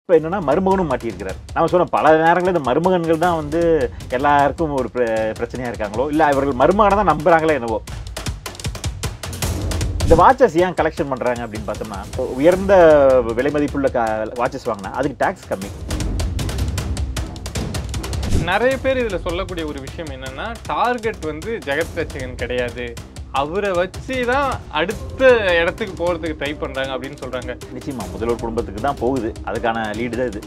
இப்போ என்னன்னா மருமகனும் மாட்டியிருக்கிறார் நம்ம சொன்ன பல நேரங்களில் இந்த மருமகன்கள் தான் வந்து எல்லாருக்கும் ஒரு பிர- பிரச்சனையா இருக்காங்களோ இல்லை இவர்கள் மருமகனை தான் நம்புறாங்களோ என்னவோ இந்த வாட்சஸ் ஏன் கலெக்ஷன் பண்றாங்க அப்படின்னு பார்த்தோம்னா உயர்ந்த விலை மதிப்புள்ள வாட்சஸ் வாங்கினா அதுக்கு டாக்ஸ் கம்மி நிறைய பேர் இதுல சொல்லக்கூடிய ஒரு விஷயம் என்னன்னா டார்கெட் வந்து ஜெகத் ரட்சகன் கிடையாது அவரை வச்சு தான் அடுத்த இடத்துக்கு போறதுக்கு ட்ரை பண்றாங்க அப்படின்னு சொல்றாங்க நிச்சயமா முதல்வர் குடும்பத்துக்கு தான் போகுது அதுக்கான லீடு தான் இது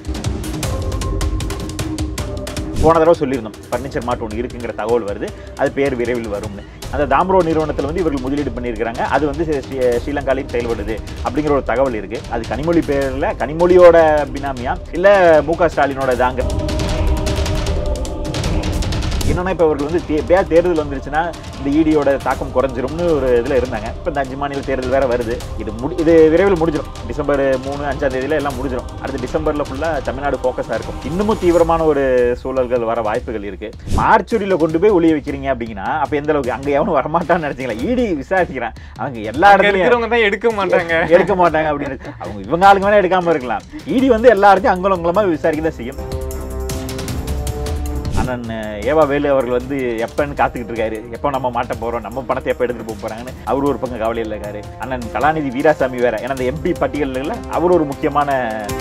போன தடவை சொல்லியிருந்தோம் ஃபர்னிச்சர் மார்ட் ஒன்று இருக்குங்கிற தகவல் வருது அது பேர் விரைவில் வரும்னு அந்த தாம்ரோ நிறுவனத்தில் வந்து இவர்கள் முதலீடு பண்ணியிருக்கிறாங்க அது வந்து ஸ்ரீ- ஸ்ரீலங்காலையும் செயல்படுது அப்படிங்கிற ஒரு தகவல் இருக்கு அது கனிமொழி பேரில் கனிமொழியோட பினாமியா இல்லை மு க ஸ்டாலினோட தாங்க என்னன்னா இப்போ அவர்கள் வந்து தே- எப்படியாவது தேர்தல் வந்துருச்சுன்னா இந்த ஈடியோட தாக்கம் குறைஞ்சிரும்னு ஒரு இதில் இருந்தாங்க இப்போ இந்த அஞ்சு மாநில தேர்தல் வேற வருது இது முடி இது விரைவில் முடிஞ்சிடும் டிசம்பர் மூணு அஞ்சாம் தேதியில எல்லாம் முடிஞ்சிடும் அடுத்து டிசம்பர்ல ஃபுல்லாக தமிழ்நாடு ஃபோக்கஸாக இருக்கும் இன்னமும் தீவிரமான ஒரு சூழல்கள் வர வாய்ப்புகள் இருக்கு மார்ச்சுரியில் கொண்டு போய் ஒளிய வைக்கிறீங்க அப்படின்னா அப்போ எந்த அளவுக்கு அங்கே எவனும் வரமாட்டான்னு நினைச்சீங்களா ஈடி விசாரிக்கிறேன் அவங்க எல்லா அங்க இடத்துலையும் இருக்கிறவங்க தான் எடுக்க மாட்டாங்க எடுக்க மாட்டாங்க அப்படின்னு அவங்க இவங்க ஆளுங்க வேணா எடுக்காம இருக்கலாம் ஈடி வந்து எல்லாத்தையும் அங்கலங்கலமா விசாரிக்க தான் செய்யும் அண்ணன் ஏவா வேலு அவர்கள் வந்து எப்பன்னு காத்துக்கிட்டு இருக்காரு எப்போ நம்ம மாட்ட போறோம் நம்ம பணத்தை எப்போ எடுத்துட்டு போக போறாங்கன்னு அவர் ஒரு பக்கம் கவலையில் இருக்காரு அண்ணன் கலாநிதி வீராசாமி வேற ஏன்னா அந்த எம்பி பட்டியலில் அவர் ஒரு முக்கியமான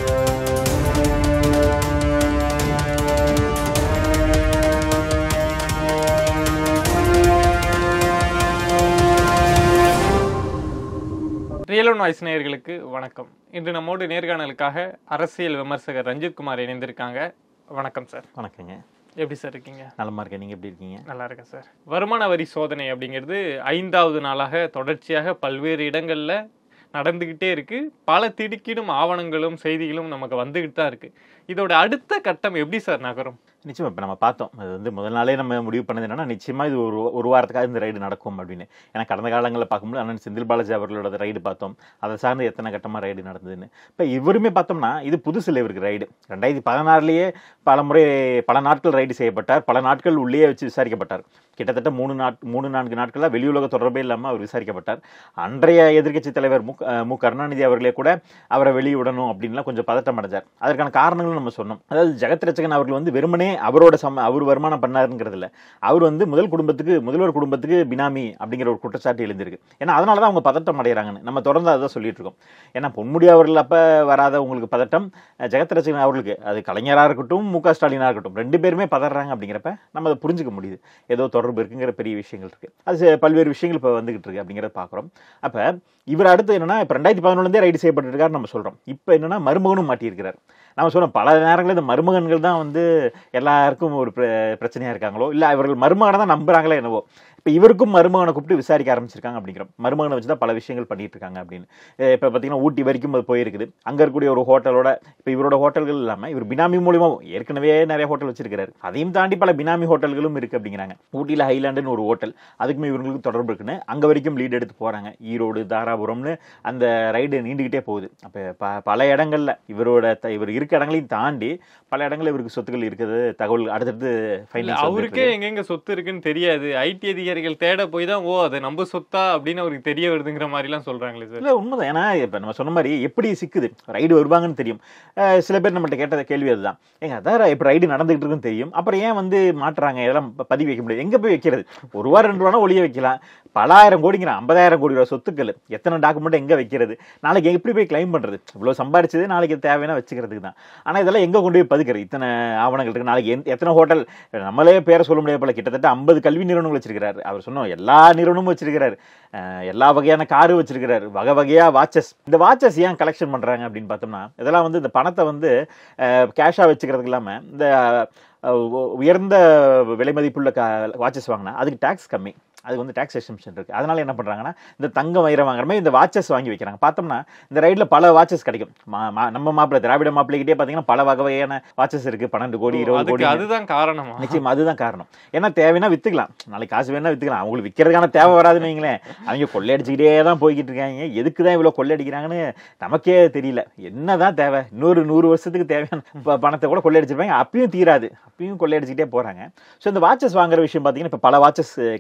ரியல் ஒன் வாய்ஸ் நேயர்களுக்கு வணக்கம் இன்று நம்மோடு நேர்காணலுக்காக அரசியல் விமர்சகர் ரஞ்சித் குமார் இணைந்திருக்காங்க வணக்கம் சார் வணக்கங்க எப்படி சார் இருக்கீங்க நலமா இருக்கேன் நீங்க எப்படி இருக்கீங்க நல்லா இருக்கேன் சார் வருமான வரி சோதனை அப்படிங்கிறது ஐந்தாவது நாளாக தொடர்ச்சியாக பல்வேறு இடங்கள்ல நடந்துகிட்டே இருக்கு பல திடுக்கிடும் ஆவணங்களும் செய்திகளும் நமக்கு வந்துகிட்டு தான் இருக்கு இதோட அடுத்த கட்டம் எப்படி சார் நகரும் நிச்சயமா இப்போ நம்ம பார்த்தோம் அது வந்து முதல் நாளே நம்ம முடிவு பண்ணது என்னன்னா நிச்சயமா இது ஒரு ஒரு வாரத்துக்காக இந்த ரைடு நடக்கும் அப்படின்னு ஏன்னா கடந்த காலங்களில் பார்க்கும்போது அண்ணன் செந்தில் பாலாஜி அவர்களோட ரைடு பார்த்தோம் அதை சார்ந்து எத்தனை கட்டமாக ரைடு நடந்ததுன்னு இப்போ இவருமே பார்த்தோம்னா இது புதுசு இல்லை இவருக்கு ரைடு ரெண்டாயிரத்தி பதினாறுலேயே பல முறை பல நாட்கள் ரைடு செய்யப்பட்டார் பல நாட்கள் உள்ளே வச்சு விசாரிக்கப்பட்டார் கிட்டத்தட்ட மூணு நாட் மூணு நான்கு நாட்களாக வெளியுலக தொடர்பே இல்லாமல் அவர் விசாரிக்கப்பட்டார் அன்றைய எதிர்க்கட்சி தலைவர் மு க- மு கருணாநிதி அவர்களே கூட அவரை வெளியிடணும் அப்படின்லாம் கொஞ்சம் பதட்டம் அடைஞ்சார் அதற்கான காரணங்களும் நம்ம சொன்னோம் அதாவது ஜெகத் ரட்சகன் அவர்கள் வந்து வெறுமனே அவரோட சம அவர் வருமானம் பண்ணாருங்கிறது இல்ல அவர் வந்து முதல் குடும்பத்துக்கு முதல்வர் குடும்பத்துக்கு பினாமி அப்படிங்கிற ஒரு குற்றச்சாட்டு எழுந்திருக்கு ஏன்னா அதனால தான் அவங்க பதட்டம் அடைகிறாங்கன்னு நம்ம தொடர்ந்து அதை சொல்லிட்டு இருக்கோம் ஏன்னா பொன்முடி அவர்கள் அப்ப வராத உங்களுக்கு பதட்டம் அஹ், ஜெகத் ரட்சகன் அவர்களுக்கு அது கலைஞரா இருக்கட்டும் மு க ஸ்டாலினா இருக்கட்டும் ரெண்டு பேருமே பதறாங்க அப்படிங்கிறப்ப நம்ம அதை புரிஞ்சுக்க முடியுது ஏதோ தொடர்பு இருக்குங்கிற பெரிய விஷயங்கள் இருக்கு அது ச- பல்வேறு விஷயங்கள் இப்போ வந்துகிட்டு இருக்கு அப்படிங்கிறத பார்க்குறோம் அப்ப இவர் அடுத்து என்னன்னா இப்போ ரெண்டாயிரத்தி பதினொன்றுலேருந்தே ரைடு செய்யப்பட்டு இருக்காரு நம்ம சொல்றோம் இப்போ என்னன்னா மருமகனும் மாட்டியிருக்கிறார் நம்ம சொன்ன பல நேரங்களில் இந்த மருமகன்கள் தான் வந்து எல்லாருக்கும் ஒரு பிர- பிரச்சனையா இருக்காங்களோ இல்லை இவர்கள் மருமகனை தான் நம்புறாங்களோ என்னவோ இப்போ இவருக்கும் மருமகனை கூப்பிட்டு விசாரிக்க ஆரம்பிச்சிருக்காங்க அப்படிங்கிறோம் மருமகனை வச்சு தான் பல விஷயங்கள் பண்ணிட்டு இருக்காங்க அப்படின்னு இப்போ பார்த்தீங்கன்னா ஊட்டி வரைக்கும் அது போயிருக்குது அங்கே இருக்கக்கூடிய ஒரு ஹோட்டலோட இப்போ இவரோட ஹோட்டல்கள் இல்லாமல் இவர் பினாமி மூலியமா ஏற்கனவே நிறைய ஹோட்டல் வச்சிருக்காரு அதையும் தாண்டி பல பினாமி ஹோட்டல்களும் இருக்கு அப்படிங்கிறாங்க ஊட்டியில் ஹைலாண்டுன்னு ஒரு ஹோட்டல் அதுக்குமே இவங்களுக்கு தொடர்பு இருக்குன்னு அங்கே வரைக்கும் லீட் எடுத்து போறாங்க ஈரோடு தாராபுரம்னு அந்த ரைடு நீண்டுகிட்டே போகுது அப்போ ப பல இடங்கள்ல இவரோட த- இவர் இருக்க இடங்களையும் தாண்டி பல இடங்கள்ல இவருக்கு சொத்துக்கள் இருக்குது தகவல் அடுத்தடுத்து இல்ல, ஃபைனல்ஸ் அவருக்கே எங்கெங்க சொத்து இருக்குன்னு தெரியாது ஐடி அதிகாரிகள் தேட போய் தான் ஓ அது நம்ம சொத்தா அப்படின்னு அவருக்கு தெரிய வருதுங்கிற மாதிரி எல்லாம் சொல்றாங்களே சார் இல்லை உண்மைதான் ஏன்னா இப்போ நம்ம சொன்ன மாதிரி எப்படி சிக்குது ரைடு வருவாங்கன்னு தெரியும் அஹ் சில பேர் நம்மள்ட்ட கேட்ட கேள்வி அதுதான் ஏங்க அதான் இப்போ ரைடு நடந்துகிட்டு இருக்குன்னு தெரியும் அப்புறம் ஏன் வந்து மாட்டுறாங்க இதெல்லாம் ப- பதிவு வைக்க முடியாது எங்கே போய் வைக்கிறது ஒரு ரூபா ரெண்டு ரூபா ஒளிய வைக்கலாம் பலாயிரம் கோடிங்கிற ஐம்பதாயிரம் கோடி ரூபா சொத்துக்கள் எத்தனை டாக்குமெண்ட் எங்கே வைக்கிறது நாளைக்கு எப்படி போய் கிளைம் பண்ணுறது இவ்வளோ சம்பாரிச்சது நாளைக்கு தேவையான வச்சுக்கிறதுக்கு தான் ஆனால் இதெல்லாம் எங்கே கொண்டு போய் பதுக்கிறது இத்தனை ஆவணங்கள் இருக்கு நாளைக்கு எந்த- எத்தனை ஹோட்டல் நம்மளே பேரை சொல்ல முடியாது போல கிட்டத்தட்ட ஐம்பது கல்வி நிறுவனங்கள் வச்சிருக்கிறாரு அவர் சொன்னோம் எல்லா நிறுவனமும் வச்சிருக்கிறாரு அஹ் எல்லா வகையான காரு வச்சிருக்கிறாரு வகை வகையா வாட்சஸ் இந்த வாட்சஸ் ஏன் கலெக்ஷன் பண்றாங்க அப்படின்னு பார்த்தோம்னா இதெல்லாம் வந்து இந்த பணத்தை வந்து கேஷா வச்சுக்கிறதுக்கு இல்லாம இந்த அஹ், உ- உயர்ந்த விலை மதிப்புள்ள வாட்சஸ் வாங்கினா அதுக்கு டாக்ஸ் கம்மி அதுக்கு வந்து டாக்ஸ் எக்ஸம்ஷன் இருக்கு அதனால என்ன பண்றாங்கன்னா இந்த தங்க வைரம் வாங்குற மாதிரி இந்த வாட்சஸ் வாங்கி வைக்கிறாங்க பார்த்தோம்னா இந்த ரைட்ல பல வாட்சஸ் கிடைக்கும் மா- மா- நம்ம மாப்பிள்ளை திராவிட மாப்பிள்ளைகிட்டே பார்த்தீங்கன்னா பல வகை வகையான வாட்சஸ் இருக்கு பன்னெண்டு கோடி இருபது அதுக்கு கோடி அதுதான் காரணமா நிச்சயமா அதுதான் காரணம் ஏன்னா தேவைன்னா வித்துக்கலாம் நாளைக்கு காசு வேணா வித்துக்கலாம் அவங்களுக்கு விற்கிறதுக்கான தேவை வராதுன்னு வைங்களேன் அவங்க கொள்ளையடிச்சுக்கிட்டே தான் போய்கிட்டு இருக்காங்க எதுக்கு தான் இவ்வளோ கொள்ளையடிக்கிறாங்கன்னு நமக்கே தெரியல என்னதான் தேவை இன்னொரு நூறு வருஷத்துக்கு தேவையான ப- பணத்தை கூட கொள்ளையடிச்சிருப்பாங்க அப்பயும் தீராது அப்பயும் கொள்ளையடிச்சுக்கிட்டே போறாங்க ஸோ இந்த வாட்சஸ் வாங்குற விஷயம் பார்த்தீங்கன்னா இப்போ பல வாட்சஸ் கிடைச்சிருக்குது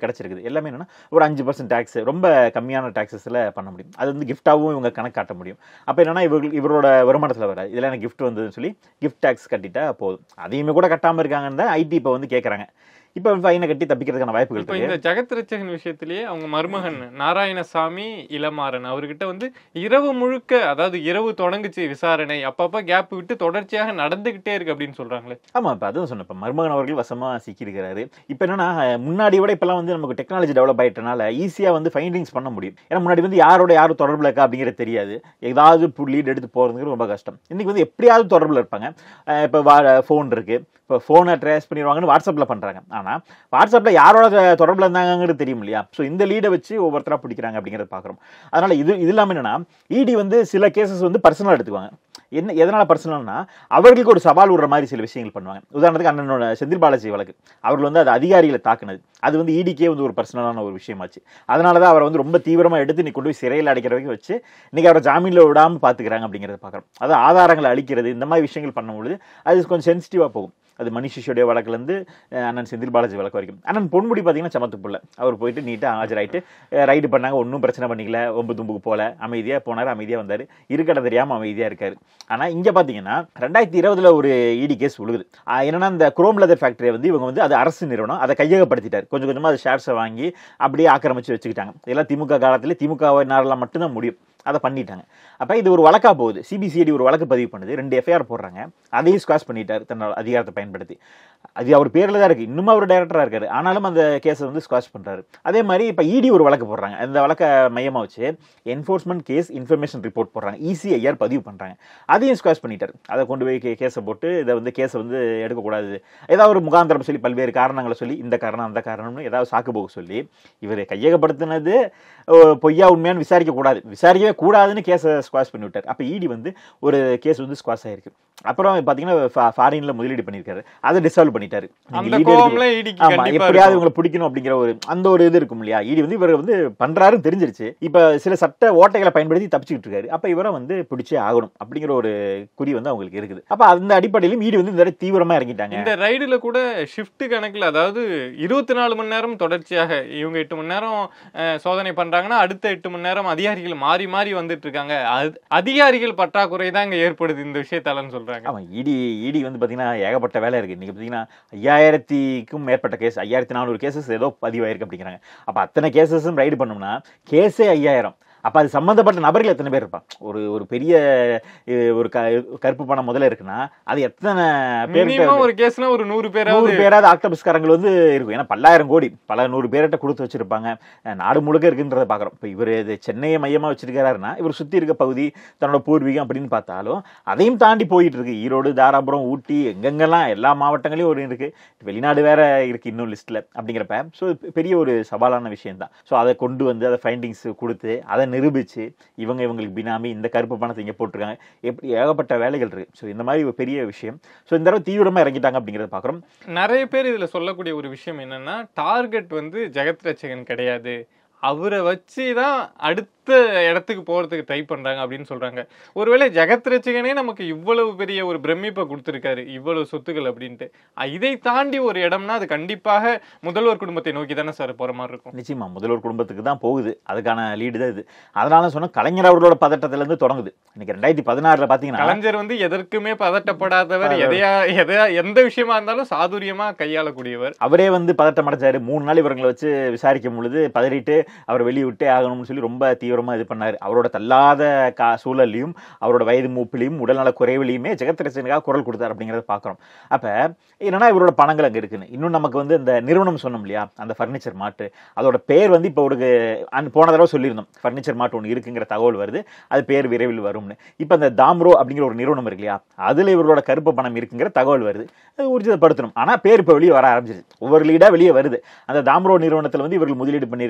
எல்லாமே என்னன்னா ஒரு அஞ்சு பர்சன்ட் டேக்ஸ் ரொம்ப கம்மியான டேக்ஸஸில் பண்ண முடியும் அது வந்து கிஃப்டாகவும் இவங்க கணக்கு காட்ட முடியும் அப்போ என்னன்னா இவர்கள் இவரோட வருமானத்தில் வராது இதில் எனக்கு கிஃப்ட் வந்ததுன்னு சொல்லி கிஃப்ட் டேக்ஸ் கட்டிட்டா போதும் அதையுமே கூட கட்டாமல் இருக்காங்கன்னு தான் ஐடி இப்போ வந்து கேட்குறாங்க இப்போ ஃபைனை கட்டி தப்பிக்கிறதுக்கான வாய்ப்புகள் இப்போ இருக்கு இந்த ஜெகத் ரட்சகன் விஷயத்திலேயே அவங்க மருமகன் நாராயணசாமி இளமாறன் அவர்கிட்ட வந்து இரவு முழுக்க அதாவது இரவு தொடங்குச்சு விசாரணை அப்பப்ப கேப் விட்டு தொடர்ச்சியாக நடந்துகிட்டே இருக்கு அப்படின்னு சொல்றாங்களே ஆமா இப்போ அதுவும் சொன்னேன் இப்போ மருமகன் அவர்கள் வசமா சிக்கியிருக்கிறாரு இப்போ என்னன்னா அஹ், முன்னாடி விட இப்பெல்லாம் வந்து நமக்கு டெக்னாலஜி டெவலப் ஆயிட்டனால ஈஸியா வந்து ஃபைண்டிங்ஸ் பண்ண முடியும் ஏன்னா முன்னாடி வந்து யாரோட யாரும் தொடர்புல இருக்கா அப்படிங்கிறது தெரியாது ஏதாவது லீட் எடுத்து போறதுங்கிறது ரொம்ப கஷ்டம் இன்னைக்கு வந்து எப்படியாவது தொடர்புல இருப்பாங்க அஹ், இப்போ ஃபோன் இருக்கு இப்போ ஃபோனை ட்ரேஸ் பண்ணிடுவாங்கன்னு வாட்ஸ்அப்பில் பண்ணுறாங்க ஆனால் வாட்ஸ்அப்பில் யாரோட தொடர்பில் இருந்தாங்கிறது தெரியும் இல்லையா ஸோ இந்த லீடை வச்சு ஒவ்வொருத்தராக பிடிக்கிறாங்க அப்படிங்கிறத பார்க்குறோம் அதனால் இது இது இல்லாமல் என்னன்னா இடி வந்து சில கேசஸ் வந்து பர்சனலாக எடுத்துக்குவாங்க என்ன எதனால பர்சனல்னா அவர்களுக்கு ஒரு சவால் விடுற மாதிரி சில விஷயங்கள் பண்ணுவாங்க உதாரணத்துக்கு அண்ணனோட செந்தில் பாலாஜி வழக்கு அவர்கள் வந்து அது அதிகாரிகளை தாக்குனது அது வந்து இடிக்கே வந்து ஒரு பர்சனலான ஒரு விஷயமாச்சு அதனால தான் அவரை வந்து ரொம்ப தீவிரமாக எடுத்து நீ கொண்டு போய் சிறையில் அடைக்கிற வரைக்கும் வச்சு இன்னைக்கு அவரை ஜாமீனில் விடாமல் பார்த்துக்கிறாங்க அப்படிங்கிறத பார்க்குறோம் அது ஆதாரங்களை அழிக்கிறது இந்த மாதிரி விஷயங்கள் பண்ணும்பொழுது அது கொஞ்சம் சென்சிட்டிவாக போகும் அது மணிஷிஷோடைய வழக்குலேருந்து அண்ணன் செந்தில் பாலாஜி வழக்கு வரைக்கும் அண்ணன் பொன்முடி பார்த்தீங்கன்னா சமத்து புள்ள அவர் போயிட்டு நீட்டாக ஆஜராயிட்டு ரைடு பண்ணாங்க ஒன்றும் பிரச்சனை பண்ணிக்கல ஒம்பு தும்புக்கு போல அமைதியாக போனார் அமைதியாக வந்தார் இருக்கட தெரியாமல் அமைதியாக இருக்காரு ஆனால் இங்கே பார்த்தீங்கன்னா ரெண்டாயிரத்தி இருபதுல ஒரு இடி கேஸ் விழுகுது ஆஹ் என்னன்னா இந்த குரோம் லெதர் ஃபேக்டரியை வந்து இவங்க வந்து அது அரசு நிறுவனம் அதை கையகப்படுத்திட்டார் கொஞ்சம் கொஞ்சமாக அது ஷேர்ஸை வாங்கி அப்படியே ஆக்கிரமிச்சு வச்சுக்கிட்டாங்க இதெல்லாம் திமுக காலத்தில் திமுகவினாரெல்லாம் மட்டும்தான் முடியும் அதை பண்ணிட்டாங்க அப்போ இது ஒரு வழக்கா போகுது சிபிசிஐடி ஒரு வழக்கு பதிவு பண்ணுது ரெண்டு எஃப்ஐஆர் போடுறாங்க அதையும் ஸ்குவாஷ் பண்ணிட்டார் தன்னோட அதிகாரத்தை பயன்படுத்தி அது அவர் பேரில் தான் இருக்குது இன்னும் அவர் டைரக்டராக இருக்காரு ஆனாலும் அந்த கேஸை வந்து ஸ்குவாஷ் பண்ணுறாரு அதே மாதிரி இப்போ இடி ஒரு வழக்கு போடுறாங்க அந்த வழக்கை மையமாக வச்சு என்ஃபோர்ஸ்மெண்ட் கேஸ் இன்ஃபர்மேஷன் ரிப்போர்ட் போடுறாங்க இசிஐஆர் பதிவு பண்ணுறாங்க அதையும் ஸ்குவாஷ் பண்ணிட்டார் அதை கொண்டு போய் கே கேஸை போட்டு இதை வந்து கேஸை வந்து எடுக்கக்கூடாது ஏதாவது ஒரு முகாந்திரம் சொல்லி பல்வேறு காரணங்களை சொல்லி இந்த காரணம் அந்த காரணம்னு ஏதாவது சாக்கு போக சொல்லி இவர் கையகப்படுத்தினது அஹ், பொய்யா உண்மையான்னு விசாரிக்க கூடாது விசாரிக்கவே கூடாதுன்னு கேஸை ஸ்குவாஷ் பண்ணி விட்டார் அப்போ இடி வந்து ஒரு கேஸ் வந்து ஸ்குவாஷ் ஆயிருக்கு அப்புறம் பார்த்தீங்கன்னா ஃபாரின்ல முதலீடு பண்ணியிருக்காரு அதை டிசால்வ் பண்ணிட்டாரு நீங்க அந்த lead எடுத்து- கோவம்ல இடிக்கு ஆமா கண்டிப்பா எப்படியாவது இருக்கும். இவங்களை பிடிக்கணும் அப்படிங்கிற ஒரு அந்த ஒரு இது இருக்கும் இல்லையா இடி வந்து இவர் வந்து பண்றாருன்னு தெரிஞ்சிருச்சு இப்ப சில சட்ட ஓட்டைகளை பயன்படுத்தி தப்பிச்சுக்கிட்டு இருக்காரு அப்ப இவரை வந்து பிடிச்சே ஆகணும் அப்படிங்கிற ஒரு குறி வந்து அவங்களுக்கு இருக்குது அப்ப அந்த அடிப்படையிலும் இடி வந்து இந்த தடவை தீவிரமா இறங்கிட்டாங்க இந்த ரைடுல கூட ஷிஃப்ட் கணக்குல அதாவது இருபத்தி நாலு மணி நேரம் தொடர்ச்சியாக இவங்க எட்டு மணி நேரம் அஹ், சோதனை பண்றாங்கன்னா அடுத்த எட்டு மணி நேரம் அதிகாரிகள் மாறி மாறி வந்துட்டு இருக்காங்க அது- அதிகாரிகள் பற்றாக்குறை தான் இங்க ஏற்படுது இந்த விஷயத்தாலன்னு சொல்றாங்க ஆமா இடி இடி வந்து பாத்தீங்கன்னா ஏகப்பட்ட வேலை இருக்கு இன்னைக்கு பாத்தீங்கன்னா ஐயாயிரத்திக்கும் மேற்பட்ட கேஸ் ஐயாயிரத்தி நானூறு கேசஸ் ஏதோ பதிவாயிருக்கு அப்படிங்கிறாங்க அப்ப அத்தனை கேசஸும் ரைடு பண்ணோம்னா கேஸே ஐயாயிரம் அப்ப அது சம்பந்தப்பட்ட நபர்கள் எத்தனை பேர் இருப்பான் ஒரு ஒரு பெரிய அஹ், ஒரு க- கருப்பு பணம் முதல்ல இருக்குன்னா அது எத்தனை பேர் மினிமம் ஒரு கேஸ்னா ஒரு நூறு நூறு பேராவது பேராவது ஆக்டோபஸ்காரங்கள் வந்து இருக்கும் ஏன்னா பல்லாயிரம் கோடி பல நூறு பேர்கிட்ட கொடுத்து வச்சிருப்பாங்க அஹ் நாடு முழுக்க இருக்குன்றத பார்க்குறோம் இப்போ இவர் இது சென்னையை மையமாக வச்சிருக்காருன்னா இவர் சுற்றி இருக்க பகுதி தன்னோட பூர்வீகம் அப்படின்னு பார்த்தாலும் அதையும் தாண்டி போயிட்டு இருக்கு ஈரோடு தாராபுரம் ஊட்டி எங்கெங்கெல்லாம் எல்லா மாவட்டங்களையும் ஒரு இருக்கு வெளிநாடு வேற இருக்கு இன்னும் லிஸ்ட்ல அப்படிங்கிறப்ப ஸோ பெரிய ஒரு சவாலான விஷயம் தான் ஸோ அதை கொண்டு வந்து அதை ஃபைண்டிங்ஸ் கொடுத்து அதை நிரூபிச்சு இவங்க இவங்களுக்கு பினாமி இந்த கருப்பு பணத்தை இங்கே போட்டிருக்காங்க எப்படி ஏகப்பட்ட வேலைகள் இருக்கு ஸோ இந்த மாதிரி ஒரு பெரிய விஷயம் ஸோ இந்த தடவை தீவிரமாக இறங்கிட்டாங்க அப்படிங்கிறத பார்க்குறோம் நிறைய பேர் இதுல சொல்லக்கூடிய ஒரு விஷயம் என்னன்னா டார்கெட் வந்து ஜெகத் ரட்சகன் கிடையாது அவரை வச்சு தான் அடுத்த இடத்துக்கு போறதுக்கு ட்ரை பண்றாங்க அப்படின்னு சொல்றாங்க ஒருவேளை ஜெகத் ரட்சகனே நமக்கு இவ்வளவு பெரிய ஒரு பிரமிப்பை கொடுத்துருக்காரு இவ்வளவு சொத்துக்கள் அப்படின்ட்டு அஹ் இதை தாண்டி ஒரு இடம்னா அது கண்டிப்பாக முதல்வர் குடும்பத்தை நோக்கி தானே சார் போற மாதிரி இருக்கும் நிச்சயமா முதல்வர் குடும்பத்துக்கு தான் போகுது அதுக்கான லீடு தான் இது அதனால சொன்னா கலைஞர் அவர்களோட பதட்டத்துல இருந்து தொடங்குது இன்னைக்கு ரெண்டாயிரத்தி பதினாறுல பாத்தீங்கன்னா கலைஞர் வந்து எதற்குமே பதட்டப்படாதவர் எதையா எதையா எந்த விஷயமா இருந்தாலும் சாதுரியமா கையாளக்கூடியவர் அவரே வந்து பதட்டம் அடைஞ்சாரு மூணு நாள் இவர்களை வச்சு விசாரிக்கும் பொழுது பதறிட்டு அவர் வெளியே விட்டே ஆகணும்னு சொல்லி ரொம்ப தீவிரமா இது பண்ணாரு அவரோட தள்ளாத கா சூழல்லையும் அவரோட வயது மூப்பிலையும் உடல்நல குறைவிலையுமே ஜெகத்ரட்சனுக்காக குரல் கொடுத்தார் அப்படிங்கறத பாக்குறோம் அப்ப என்னன்னா இவரோட பணங்கள் அங்க இருக்குன்னு இன்னும் நமக்கு வந்து இந்த நிறுவனம் சொன்னோம் இல்லையா அந்த ஃபர்னிச்சர் மாட்டு அதோட பேர் வந்து இப்போ ஒரு அன் போன தடவை சொல்லியிருந்தோம் ஃபர்னிச்சர் மாட்டு ஒன்று இருக்குங்கிற தகவல் வருது அது பேர் விரைவில் வரும்னு இப்போ அந்த தாம்ரோ அப்படிங்கிற ஒரு நிறுவனம் இருக்கு இல்லையா அதுல இவரோட கருப்பு பணம் இருக்குங்கிற தகவல் வருது அது ஊர்ஜிதப்படுத்தணும் ஆனா பேர் இப்போ வெளியே வர ஆரம்பிச்சிருச்சு ஒவ்வொரு லீடா வெளியே வருது அந்த தாம்ரோ நிறுவனத்தில் வந்து இவர்கள் முதலீடு பண்ணியிருக்காங்க அது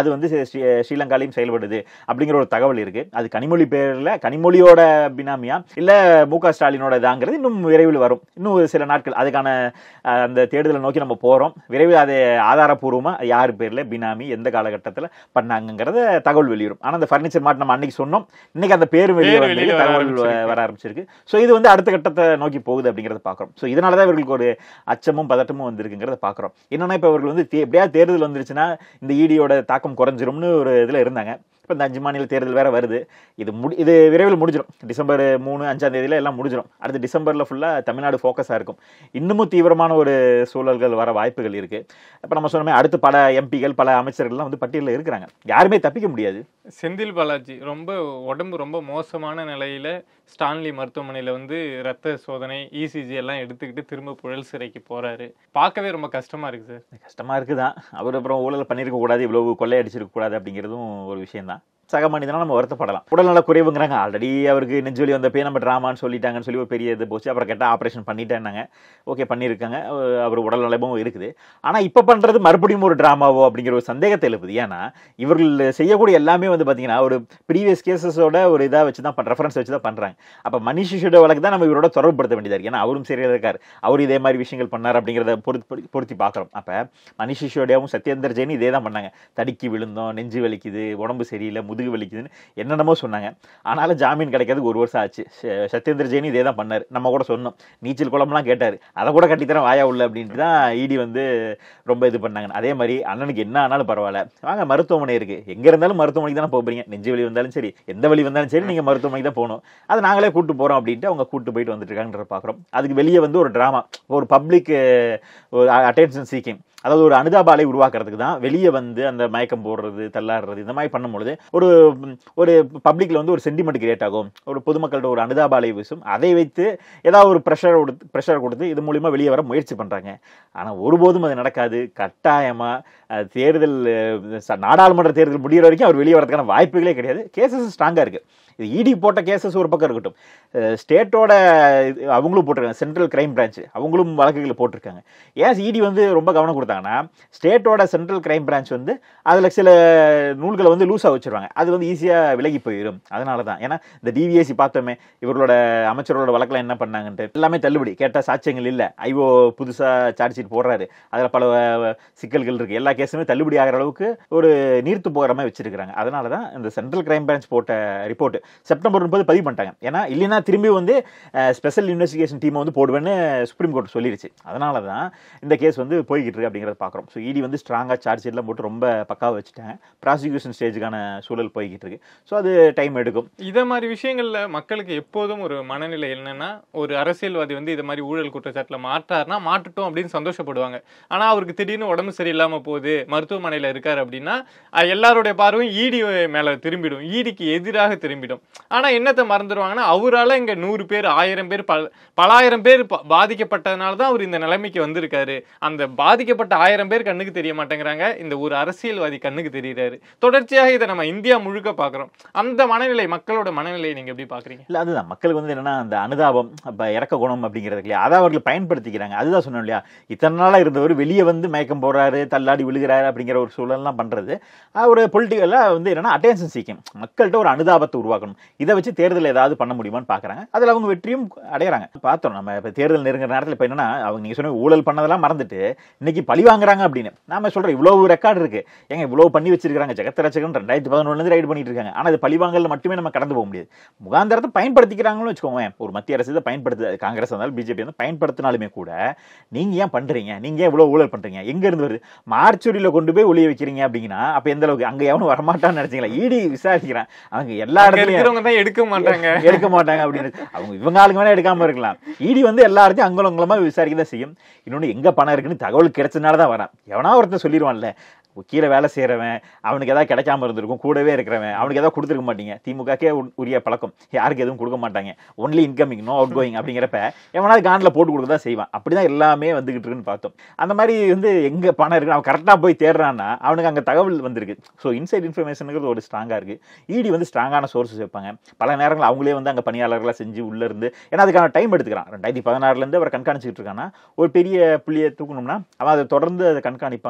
அது வந்து ஸ்ரீ- ஸ்ரீலங்காலையும் செயல்படுது அப்படிங்கிற ஒரு தகவல் இருக்கு அது கனிமொழி பேர்ல கனிமொழியோட பினாமியா இல்ல மு க ஸ்டாலினோட இதாங்கிறது இன்னும் விரைவில் வரும் இன்னும் ஒரு சில நாட்கள் அதுக்கான அஹ், அந்த தேடுதலை நோக்கி நம்ம போறோம் விரைவில் அது ஆதாரப்பூர்வமா யார் பேர்ல பினாமி எந்த காலகட்டத்தில் பண்ணாங்கங்கிறத தகவல் வெளியிடும் ஆனா அந்த ஃபர்னிச்சர் மார்ட் நம்ம அன்னைக்கு சொன்னோம் இன்னைக்கு அந்த பேர் வெளியே பேர் வந்து வெளியே வர தகவல் ஆரம்பிச்சிருக்கு. வர ஆரம்பிச்சிருக்கு ஸோ இது வந்து அடுத்த கட்டத்தை நோக்கி போகுது அப்படிங்கிறத பார்க்குறோம் ஸோ இதனால தான் இவர்களுக்கு ஒரு அச்சமும் பதட்டமும் வந்திருக்குங்கிறத பார்க்குறோம் என்னன்னா இப்போ இவர்கள் வந்து தே- எப்படியாவது தேர்தல் வந்துருச்சுன்னா இந்த ஈடியோட தாக்கம் குறைஞ்சிரும்னு ஒரு இதில் இருந்தாங்க இப்போ இந்த அஞ்சு மாநில தேர்தல் வேற வருது இது முடி இது விரைவில் முடிஞ்சிடும் டிசம்பர் மூணு அஞ்சாம் தேதியில எல்லாம் முடிஞ்சிடும் அடுத்து டிசம்பர்ல ஃபுல்லாக தமிழ்நாடு ஃபோக்கஸாக இருக்கும் இன்னமும் தீவிரமான ஒரு சூழல்கள் வர வாய்ப்புகள் இருக்கு இப்போ நம்ம சொன்னோமே அடுத்து பல எம்பிகள் பல அமைச்சர்கள்லாம் வந்து பட்டியலில் இருக்கிறாங்க யாருமே தப்பிக்க முடியாது செந்தில் பாலாஜி ரொம்ப உடம்பு ரொம்ப மோசமான நிலையில ஸ்டான்லி மருத்துவமனையில வந்து ரத்த சோதனை இசிஜி எல்லாம் எடுத்துக்கிட்டு திரும்ப புழல் சிறைக்கு போறாரு பார்க்கவே ரொம்ப கஷ்டமா இருக்கு சார் கஷ்டமா இருக்குதான் அவர் அப்புறம் ஊழல் பண்ணியிருக்க கூடாது இவ்வளவு கொள்ளை அடிச்சிருக்க கூடாது அப்படிங்கிறதும் ஒரு விஷயம் தான் சக மனிதனா நம்ம வருத்தப்படலாம் உடல்நல குறைவுங்கிறாங்க ஆல்ரெடி அவருக்கு நெஞ்சுவலி வந்தப்பே நம்ம ட்ராமான்னு சொல்லிட்டாங்கன்னு சொல்லி ஒரு பெரிய இது போச்சு அப்புறம் கேட்டால் ஆப்ரேஷன் பண்ணிட்டேன்னாங்க ஓகே பண்ணியிருக்காங்க அஹ் அவர் உடல் நலமும் இருக்குது ஆனால் இப்போ பண்ணுறது மறுபடியும் ஒரு ட்ராமாவோ அப்படிங்கிற ஒரு சந்தேகத்தை எழுப்புது ஏன்னா இவர்கள் செய்யக்கூடிய எல்லாமே வந்து பார்த்தீங்கன்னா ஒரு ப்ரீவியஸ் கேசஸோட ஒரு இதாக வச்சு தான் ரெஃபரன்ஸ் வச்சு தான் பண்ணுறாங்க அப்போ மணிஷ் சிசோட வழக்கு தான் நம்ம இவரோட தொடர்புபடுத்த வேண்டியதாக இருக்கு ஏன்னா அவரும் சரியாக இருக்கார் அவர் இதே மாதிரி விஷயங்கள் பண்ணார் அப்படிங்கிறத பொருத்தி பொருத்தி பார்க்குறோம் அப்போ மணிஷ் சிசோடியாவும் சத்யேந்தர் ஜெயினும் இதே தான் பண்ணாங்க தடுக்கி விழுந்தோம் நெஞ்சு வலிக்குது உடம்பு சரியில்லை முதுகு வலிக்குதுன்னு என்னென்னமோ சொன்னாங்க ஆனாலும் ஜாமீன் கிடைக்கிறதுக்கு ஒரு வருஷம் ஆச்சு ச- சத்யேந்தர் ஜெயின் இதே தான் பண்ணார் நம்ம கூட சொன்னோம் நீச்சல் குளம்லாம் கேட்டார் அதை கூட கட்டித்தரேன் வாயா உள்ள அப்படின்ட்டு தான் இடி வந்து ரொம்ப இது பண்ணாங்க அதே மாதிரி அண்ணனுக்கு என்ன ஆனாலும் பரவாயில்ல வாங்க மருத்துவமனை இருக்கு எங்க இருந்தாலும் மருத்துவமனைக்கு தானே போறீங்க நெஞ்சு வலி வந்தாலும் சரி எந்த வலி வந்தாலும் சரி நீங்க மருத்துவமனைக்கு தான் போகணும் அது நாங்களே கூட்டு போறோம் அப்படின்ட்டு அவங்க கூட்டு போயிட்டு வந்துட்டு இருக்காங்கன்ற பாக்குறோம் அதுக்கு வெளியே வந்து ஒரு டிராமா ஒரு பப்ளிக் ஒரு அட்டென்ஷன் சீக்கிங் அதாவது ஒரு அனுதாபாலை உருவாக்குறதுக்கு தான் வெளியே வந்து அந்த மயக்கம் போடுறது தள்ளாடுறது இந்த மாதிரி பண்ணும்பொழுது ஒரு ம், ஒரு பப்ளிக்ல வந்து ஒரு சென்டிமெண்ட் கிரியேட் ஆகும் ஒரு பொதுமக்கள்கிட்ட ஒரு அனுதாபாலை வீசும் அதை வைத்து ஏதாவது ஒரு ப்ரெஷர் கொடுத்து ப்ரெஷர் கொடுத்து இது மூலியமா வெளியே வர முயற்சி பண்றாங்க ஆனா ஒருபோதும் அது நடக்காது கட்டாயமா அஹ், தேர்தல் அஹ், ச- நாடாளுமன்ற தேர்தல் முடியிற வரைக்கும் அவர் வெளியே வரதுக்கான வாய்ப்புகளே கிடையாது கேசஸ் ஸ்ட்ராங்கா இருக்கு இது இடி போட்ட கேசஸ் ஒரு பக்கம் இருக்கட்டும் ஸ்டேட்டோட அவங்களும் போட்டிருக்காங்க சென்ட்ரல் கிரைம் பிரான்ச் அவங்களும் வழக்குகளை போட்டிருக்காங்க ஏன் இடி வந்து ரொம்ப கவனம் கொடுத்தாங்கன்னா ஸ்டேட்டோட சென்ட்ரல் கிரைம் பிரான்ச் வந்து அதில் சில நூல்களை வந்து லூஸாக வச்சிருவாங்க அது வந்து ஈஸியாக விலகி போயிடும் அதனால தான் ஏன்னா இந்த டிவிஎஸ்சி பார்த்தோமே இவர்களோட அமைச்சரோட வழக்கில் என்ன பண்ணாங்கன்ட்டு எல்லாமே தள்ளுபடி கேட்டால் சாட்சியங்கள் இல்லை ஐஓ புதுசாக சார்ஜ் ஷீட் போடுறாரு அதில் பல அஹ், சிக்கல்கள் இருக்குது எல்லா கேஸுமே தள்ளுபடி ஆகிற அளவுக்கு ஒரு நீர்த்து போகிற மாதிரி வச்சிருக்காங்க அதனால தான் இந்த சென்ட்ரல் கிரைம் பிரான்ச் போட்ட ரிப்போர்ட் செப்டம்பர் முப்பது பதிவு பண்ணிட்டாங்க ஏன்னா இல்லைன்னா திரும்பி வந்து ஸ்பெஷல் இன்வெஸ்டிகேஷன் டீமை வந்து போடுவேன்னு சுப்ரீம் கோர்ட் சொல்லிருச்சு அதனால தான் இந்த கேஸ் வந்து போய்கிட்டு இருக்கு அப்படிங்கிறத பார்க்குறோம் ஸோ இடி வந்து ஸ்ட்ராங்காக சார்ஜ் ஷீட்லாம் போட்டு ரொம்ப பக்காவாக வச்சுட்டாங்க ப்ராசிக்யூஷன் ஸ்டேஜுக்கான சூழல் போய்கிட்டு இருக்கு ஸோ அது டைம் எடுக்கும் இத மாதிரி விஷயங்கள்ல மக்களுக்கு எப்போதும் ஒரு மனநிலை என்னன்னா ஒரு அரசியல்வாதி வந்து இது மாதிரி ஊழல் குற்றச்சாட்டுல மாட்டாருன்னா மாட்டுட்டோம் அப்படின்னு சந்தோஷப்படுவாங்க ஆனா அவருக்கு திடீர்னு உடம்பு சரியில்லாம போகுது மருத்துவமனையில இருக்காரு அப்படின்னா அஹ், எல்லாருடைய பார்வையும் ஈடி மேல திரும்பிடும் ஈடிக்கு எதிராக திரும்பிடும் ஆனா என்னத்தை மறந்துடுவாங்கன்னா அவரால இங்க நூறு பேர் ஆயிரம் பேர் பல பலாயிரம் பேர் ப- பாதிக்கப்பட்டதுனால தான் அவர் இந்த நிலைமைக்கு வந்திருக்காரு அந்த பாதிக்கப்பட்ட ஆயிரம் பேர் கண்ணுக்கு தெரிய மாட்டேங்கிறாங்க இந்த ஒரு அரசியல்வாதி கண்ணுக்கு தெரியுறாரு தொடர்ச்சியாக இதை நம்ம இந்தியா முழுக்க பார்க்குறோம் அந்த மனநிலை மக்களோட மனநிலையை நீங்க எப்படி பாக்குறீங்க இல்லை அதுதான் மக்களுக்கு வந்து என்னன்னா அந்த அனுதாபம் இப்போ இறக்க குணம் அப்படிங்கிறது இல்லையா அதை அவர்கள் பயன்படுத்திக்கிறாங்க அதுதான் சொன்னோம் இல்லையா இத்தனை நாளாக இருந்தவர் வெளியே வந்து மயக்கம் போடுறாரு தள்ளாடி விழுகிறாரு அப்படிங்கிற ஒரு சூழல்லாம் பண்ணுறது ஒரு பொலிட்டிக்கலாக வந்து என்னன்னா அட்டென்ஷன் சீக்கியம் மக்கள்கிட்ட ஒரு அனுதாபத்தை உருவாக்கணும் இதை வச்சு தேர்தல் ஏதாவது பண்ண முடியுமான்னு பார்க்குறாங்க அதில் அவங்க வெற்றியும் அடையறாங்க பார்த்தோம் நம்ம இப்போ தேர்தல் நெருங்குற நேரத்தில் இப்போ என்னன்னா அவங்க நீங்கள் சொன்ன ஊழல் பண்ணதெல்லாம் மறந்துட்டு இன்னைக்கு பழி வாங்குறாங்க அப்படின்னு நாம சொல்கிறோம் இவ்வளவு ரெக்கார்டு இருக்கு ஏங்க இவ்வளவு பண்ணி வச்சிருக்காங்க ஜெகத் ரச்சகன் ரெண்டாயிரத்தி பதினொன்றுலேருந்து ரைடு பண்ணிட்டு இருக்காங்க ஆனால் அது பழிவாங்கல மட்டுமே நம்ம கடந்து போக முடியாது முகாந்திரத்தை பயன்படுத்திக்கிறாங்கன்னு வச்சுக்கோங்க ஒரு மத்திய அரசு இதை பயன்படுத்து அது காங்கிரஸ் இருந்தாலும் பிஜேபி வந்து பயன்படுத்தினாலுமே கூட நீங்க ஏன் பண்றீங்க நீங்க ஏன் இவ்வளவு ஊழல் பண்றீங்க எங்க இருந்து வருது மார்ச்சுரியில கொண்டு போய் ஒளிய வைக்கிறீங்க அப்படின்னா அப்ப எந்த அளவுக்கு அங்க எவனும் வரமாட்டான்னு நினைச்சீங்களா இடி விசாரிக்கிறேன் அவங்க எல்லா அங்க இடத்துலயும் இருக்கிறவங்க தான் எடுக்க மாட்டாங்க எடுக்க மாட்டாங்க அப்படின்னு அவங்க இவங்க ஆளுங்க வேணா எடுக்காம இருக்கலாம் இடி வந்து எல்லாத்தையும் அங்கலங்கலமா விசாரிக்க தான் செய்யும் இன்னொன்னு எங்க பணம் இருக்குன்னு தகவல் கிடைச்சதுனால தான் வரான் எவனா ஒருத்தன் சொல்லிடுவான்ல கீழே வேலை செய்யறவன் அவனுக்கு ஏதாவது கிடைக்காம இருந்திருக்கும் கூடவே இருக்கிறவன் அவனுக்கு ஏதாவது கொடுத்துருக்க மாட்டீங்க திமுகக்கே உ- உரிய பழக்கம் யாருக்கு எதுவும் கொடுக்க மாட்டாங்க only incoming no outgoing அப்படிங்கிறப்ப எவனாவது காண்டில் போட்டு கொடுக்க தான் செய்வான் அப்படிதான் எல்லாமே வந்துகிட்டு இருக்குன்னு பார்த்தோம் அந்த மாதிரி வந்து எங்க பணம் இருக்கு அவன் கரெக்டாக போய் தேடுறான்னா அவனுக்கு அங்க தகவல் வந்திருக்கு ஸோ இன்சைட் இன்ஃபர்மேஷனுங்கிறது ஒரு ஸ்ட்ராங்கா இருக்கு இடி வந்து ஸ்ட்ராங்கான சோர்சஸ் வைப்பாங்க பல நேரங்கள் அவங்களே வந்து அங்க பணியாளர்களாக செஞ்சு உள்ள இருந்து ஏன்னா அதுக்கான டைம் எடுத்துக்கிறான் ரெண்டாயிரத்தி பதினாறுல இருந்து அவர் கண்காணிச்சுட்டு இருக்கான்னா ஒரு பெரிய புள்ளியை தூக்கணும்னா அவன் அதை தொடர்ந்து அதை கண்காணிப்பான்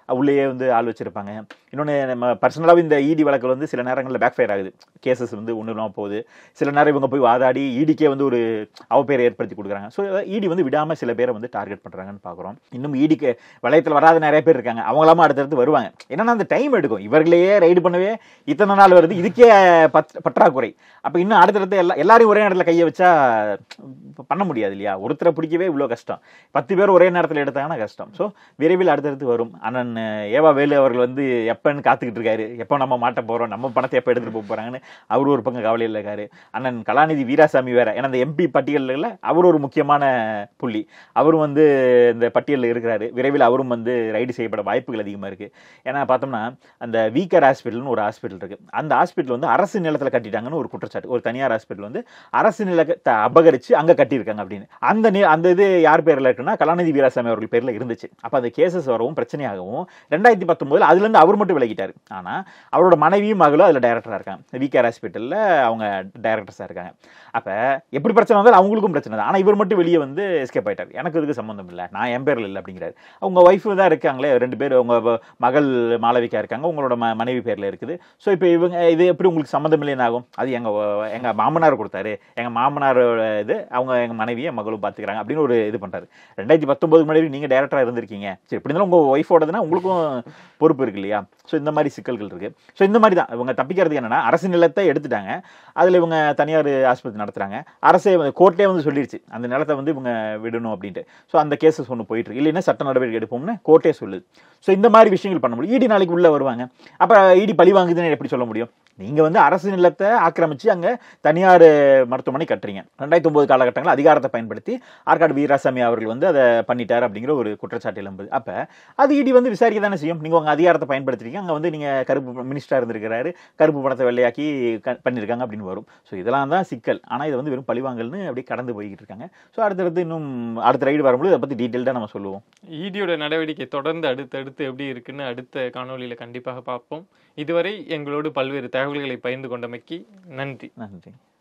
உள்ளேயே வந்து ஆள் வச்சிருப்பாங்க இன்னொன்று நம்ம பர்சனலாகவே இந்த இடி வழக்கில் வந்து சில நேரங்களில் பேக் ஃபயர் ஆகுது கேசஸ் வந்து ஒன்றும் இல்லாமல் போகுது சில நேரம் இவங்க போய் வாதாடி ஈடிக்கே வந்து ஒரு அவப்பேரை ஏற்படுத்தி கொடுக்குறாங்க ஸோ இடி வந்து விடாமல் சில பேரை வந்து டார்கெட் பண்ணுறாங்கன்னு பார்க்குறோம் இன்னும் ஈடிக்கு வளையத்தில் வராத நிறைய பேர் இருக்காங்க அவங்களாம அடுத்தடுத்து வருவாங்க என்னன்னா அந்த டைம் எடுக்கும் இவர்களையே ரைடு பண்ணவே இத்தனை நாள் வருது இதுக்கே பத் பற்றாக்குறை அப்போ இன்னும் அடுத்தடுத்து எல்லா எல்லாரையும் ஒரே நேரத்தில் கையை வச்சா பண்ண முடியாது இல்லையா ஒருத்தரை பிடிக்கவே இவ்வளோ கஷ்டம் பத்து பேர் ஒரே நேரத்தில் எடுத்தாங்கன்னா கஷ்டம் ஸோ விரைவில் அடுத்தடுத்து வரும் அண்ணன் ஏவா வேலு அவர்கள் வந்து எப்பன்னு காத்துக்கிட்டு இருக்காரு எப்போ நம்ம மாட்ட போகிறோம் நம்ம பணத்தை எப்போ எடுத்துகிட்டு போக போகிறாங்கன்னு அவர் ஒரு பக்கம் கவலையில் இருக்காரு அண்ணன் கலாநிதி வீராசாமி வேற ஏன்னா அந்த எம்பி பட்டியலில் அவர் ஒரு முக்கியமான புள்ளி அவரும் வந்து இந்த பட்டியலில் இருக்கிறாரு விரைவில் அவரும் வந்து ரைடு செய்யப்பட வாய்ப்புகள் அதிகமாக இருக்குது ஏன்னா பார்த்தோம்னா அந்த வீக்கர் ஹாஸ்பிட்டல்னு ஒரு ஹாஸ்பிட்டல் இருக்குது அந்த ஹாஸ்பிட்டல் வந்து அரசு நிலத்தில் கட்டிட்டாங்கன்னு ஒரு குற்றச்சாட்டு ஒரு தனியார் ஹாஸ்பிட்டல் வந்து அரசு நிலத்தை அபகரித்து அங்கே கட்டியிருக்காங்க அப்படின்னு அந்த நி- அந்த இது யார் பேரில் இருக்குன்னா கலாநிதி வீராசாமி அவர்கள் பேரில் இருந்துச்சு அப்போ அந்த கேசஸ் வரவும் பிரச்சனையாகவும் ரெண்டாயிரத்தி பத்தொம்போதில் அதுலேருந்து அவர் மட்டும் விலகிட்டார் ஆனால் அவரோட மனைவியும் மகளும் அதில் டைரக்டராக இருக்காங்க விகேஆர் ஹாஸ்பிட்டலில் அவங்க டைரக்டர்ஸாக இருக்காங்க அப்போ எப்படி பிரச்சனை வந்தாலும் அவங்களுக்கும் பிரச்சனை தான் ஆனால் இவர் மட்டும் வெளியே வந்து எஸ்கேப் ஆயிட்டார் எனக்கு இதுக்கு சம்மந்தம் இல்லை நான் என் பேரில் இல்லை அப்படிங்கிறாரு அவங்க ஒய்ஃபு தான் இருக்காங்களே ரெண்டு பேர் உங்க வ- மகள் மாளவிகா இருக்காங்க உங்களோட ம மனைவி பேரில் இருக்குது ஸோ இப்போ இவங்க இது எப்படி உங்களுக்கு சம்மந்தம் இல்லைன்னு ஆகும் அது எங்கள் எங்கள் மாமனார் கொடுத்தாரு எங்கள் மாமனாரோட இது அவங்க எங்கள் மனைவியை மகளும் பார்த்துக்கிறாங்க அப்படின்னு ஒரு இது பண்ணுறாரு ரெண்டாயிரத்தி பத்தொம்போது முன்னாடி நீங்கள் டேரக்டராக இருந்திருக்கீங்க சரி இப்படி இருந்தாலும் உங்கள் ஒய்ஃபோடதுன்னா உங்களுக்கும் பொறுப்பு இருக்கு இல்லையா ஸோ இந்த மாதிரி சிக்கல்கள் இருக்குது ஸோ இந்த மாதிரி தான் இவங்க தப்பிக்கிறதுக்கு என்னன்னா அரசு நிலத்தை எடுத்துட்டாங்க அதில் இவங்க தனியார் ஆஸ்பத்திரி நடத்துகிறாங்க அரசே கோர்ட்டே வந்து சொல்லிருச்சு அந்த நிலத்தை வந்து இவங்க விடணும் அப்படின்ட்டு ஸோ அந்த கேசஸ் ஒன்று போயிட்டு இருக்கு இல்லைன்னா சட்ட நடவடிக்கை எடுப்போம்னு கோர்ட்டே சொல்லுது ஸோ இந்த மாதிரி விஷயங்கள் பண்ண முடியும் இடி நாளைக்கு உள்ளே வருவாங்க அப்போ இடி பழி வாங்குதுன்னு எப்படி சொல்ல முடியும் நீங்கள் வந்து அரசு நிலத்தை ஆக்கிரமிச்சு அங்கே தனியார் மருத்துவமனை கட்டுறீங்க ரெண்டாயிரத்தி ஒன்பது காலகட்டங்களில் அதிகாரத்தை பயன்படுத்தி ஆற்காடு வீராசாமி அவர்கள் வந்து அதை பண்ணிட்டார் அப்படிங்கிற ஒரு குற்றச்சாட்டு எழும்புது அப்போ அது இடி வந்து விசாரிக்க தானே செய்யும் நீங்கள் உங்கள் அதிகாரத்தை பயன்படுத்துறீங்க அங்கே வந்து நீங்கள் கருப்பு மினிஸ்டராக இருந்திருக்கிறாரு கருப்பு பணத்தை வெள்ளையாக்கி க- பண்ணியிருக்காங்க அப்படின்னு வரும் ஸோ இதெல்லாம் தான் சிக்கல் ஆனால் இது வந்து வெறும் பழிவாங்கல்னு அப்படியே கடந்து போய்கிட்டு இருக்காங்க ஸோ அடுத்தடுத்து இன்னும் அடுத்த ரைடு வரும்போது இதை பற்றி டீட்டெயில்டாக நம்ம சொல்லுவோம் ஈடியோட நடவடிக்கை தொடர்ந்து அடுத்தடுத்து எப்படி இருக்குன்னு அடுத்த காணொளியில கண்டிப்பாக பார்ப்போம் இதுவரை எங்களோடு பல்வேறு தகவல்களை பகிர்ந்து கொண்டமைக்கு நன்றி நன்றி